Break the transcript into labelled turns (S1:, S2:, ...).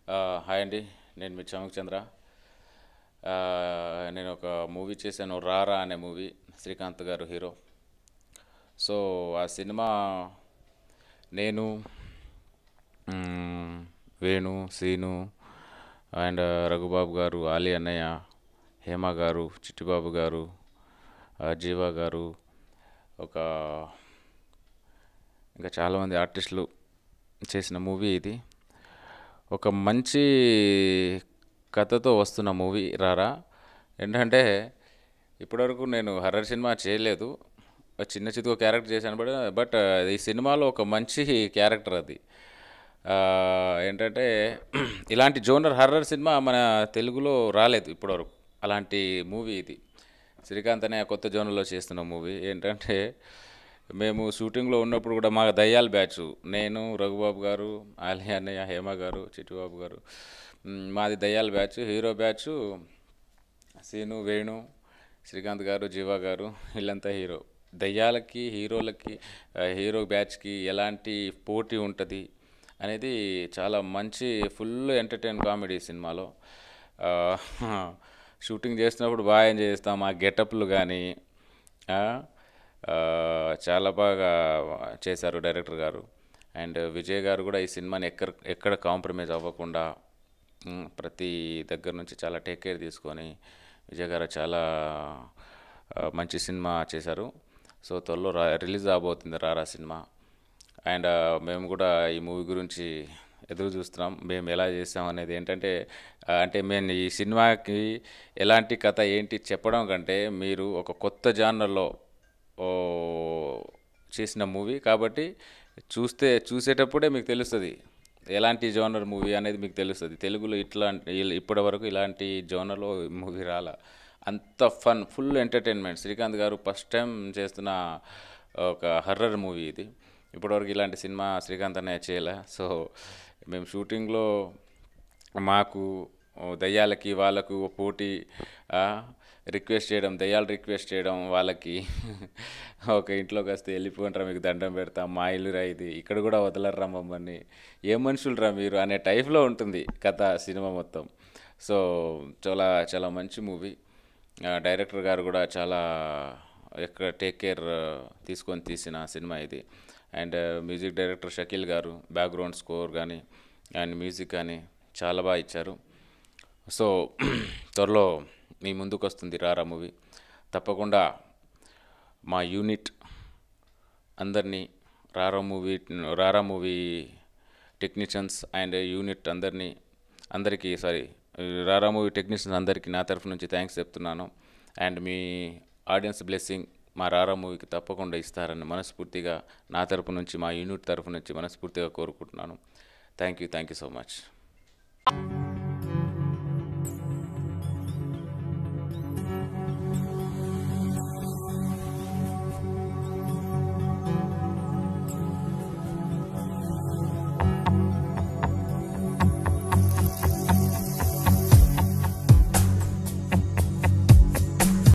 S1: ఆ, హాయ్ అండి నేను మీ చమక్ చంద్ర ఆ, నేను ఒక మూవీ చేశాను రారా అనే మూవీ శ్రీకాంత్ గారు హీరో సో ఆ సినిమా నేను మ్మ్, వేణు సీను అండ్ రఘుబాబు గారు ఆలి అన్నయ్య హేమ గారు చిట్టిబాబు గారు ఆ, జీవా గారు ఒక ఇంకా చాలామంది ఆర్టిస్టులు చేసిన మూవీ ఇది ఒక మంచి కథతో వస్తున్న మూవీ రారా ఏంటంటే ఇప్పటివరకు నేను హర్రర్ సినిమా చేయలేదు ఒక చిన్న చితుకు క్యారెక్టర్ చేశాను బట్ బట్ ఈ సినిమాలో ఒక మంచి క్యారెక్టర్ అది ఆ, ఏంటంటే ఇలాంటి జోనర్ హర్రర్ సినిమా మన తెలుగులో రాలేదు ఇప్పటివరకు అలాంటి మూవీ ఇది శ్రీకాంత్ అనే కొత్త జోనర్లో చేస్తున్న మూవీ ఏంటంటే మేము షూటింగ్లో ఉన్నప్పుడు కూడా మా దయ్యాల బ్యాచ్ నేను రఘుబాబు గారు ఆలి అన్నయ్య హేమ గారు చిట్టుబాబు గారు మ్, మాది దయ్యాల batch hero batch Seenu Venu Srikanth garu Jeeva గారు వీళ్ళంతా హీరో దయ్యాలకి హీరోలకి ఆ, హీరో బ్యాచ్కి ఎలాంటి పోటీ ఉంటుంది అనేది చాలా మంచి ఫుల్ ఎంటర్టైన్ కామెడీ సినిమాలో ఆ, షూటింగ్ చేస్తున్నప్పుడు బాగా ఎంజాయ్ చేస్తాం ఆ గెటప్లు కానీ చాలా బాగా చేశారు డైరెక్టర్ గారు అండ్ విజయ్ గారు కూడా ఈ సినిమాని ఎక్కడ ఎక్కడ కాంప్రమైజ్ అవ్వకుండా మ్, ప్రతి దగ్గర నుంచి చాలా టేక్ కేర్ తీసుకొని విజయ్ గారు చాలా ఆ, మంచి సినిమా చేశారు సో త్వరలో రా రిలీజ్ అవబోతుంది రారా సినిమా అండ్ ఆ, మేము కూడా ఈ మూవీ గురించి ఎదురు చూస్తున్నాం మేము ఎలా చేస్తాం అనేది ఏంటంటే ఆ, అంటే మేము ఈ సినిమాకి ఎలాంటి కథ ఏంటి చెప్పడం కంటే మీరు ఒక కొత్త జానర్లో ఓ చేసిన మూవీ కాబట్టి చూస్తే చూసేటప్పుడే మీకు తెలుస్తుంది ఎలాంటి జోనర్ మూవీ అనేది మీకు తెలుస్తుంది తెలుగులో ఇట్లాంటి ఇప్పటి వరకు ఇలాంటి జోనర్లో మూవీ రాలా అంత ఫన్ ఫుల్ ఎంటర్టైన్మెంట్ శ్రీకాంత్ గారు ఫస్ట్ టైం చేస్తున్న ఒక హర్రర్ మూవీ ఇది ఇప్పటివరకు ఇలాంటి సినిమా శ్రీకాంత్ అన్నయ్య చేయలే సో మేము షూటింగ్లో మాకు ఓ దయ్యాలకి వాళ్ళకు ఓ పోటీ ఆ, రిక్వెస్ట్ చేయడం దయ్యాలు రిక్వెస్ట్ చేయడం వాళ్ళకి ఒక ఇంట్లోకి వస్తే వెళ్ళిపోంటారా మీకు దండం పెడతాం మా ఇల్లు రా ఇది ఇక్కడ కూడా వదలర్రా మమ్మల్ని ఏ మనుషులరా మీరు అనే టైప్లో ఉంటుంది కథ సినిమా మొత్తం సో చాలా చాలా మంచి మూవీ డైరెక్టర్ గారు కూడా చాలా ఎక్కడ టేక్ కేర్ తీసుకొని తీసిన సినిమా ఇది and music director Shakeel garu background score కానీ అండ్ మ్యూజిక్ కానీ చాలా బాగా ఇచ్చారు సో త్వరలో మీ ముందుకు వస్తుంది రారా మూవీ తప్పకుండా మా యూనిట్ అందరినీ రారా మూవీ రారా మూవీ టెక్నీషియన్స్ అండ్ యూనిట్ అందరినీ అందరికీ సారీ రారా మూవీ టెక్నీషియన్స్ అందరికీ నా తరఫు నుంచి థ్యాంక్స్ చెప్తున్నాను అండ్ మీ ఆడియన్స్ బ్లెస్సింగ్ మా రారా మూవీకి తప్పకుండా ఇస్తారని మనస్ఫూర్తిగా నా తరపు నుంచి మా యూనిట్ తరఫు నుంచి మనస్ఫూర్తిగా కోరుకుంటున్నాను thank you thank you so much